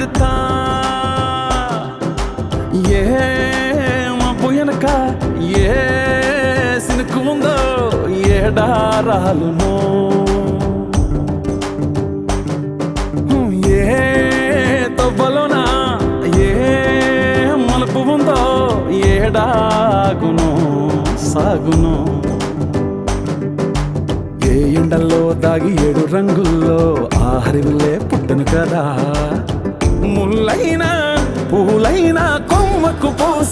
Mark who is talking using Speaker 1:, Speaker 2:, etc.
Speaker 1: పెడతా ఏ మబ్బు వెనక ఏ సినుకు ఉందో ఏడారాలునో ఏ తవ్వలోనా ఏ మలుపు ఉందో ఏడాగును సాగును ఏ ఎండల్లో దాగి ఏడు రంగుల్లో ఆహరిల్లే పుట్టను కదా ముల్లైనా పూలైనా కొమ్మకు పోస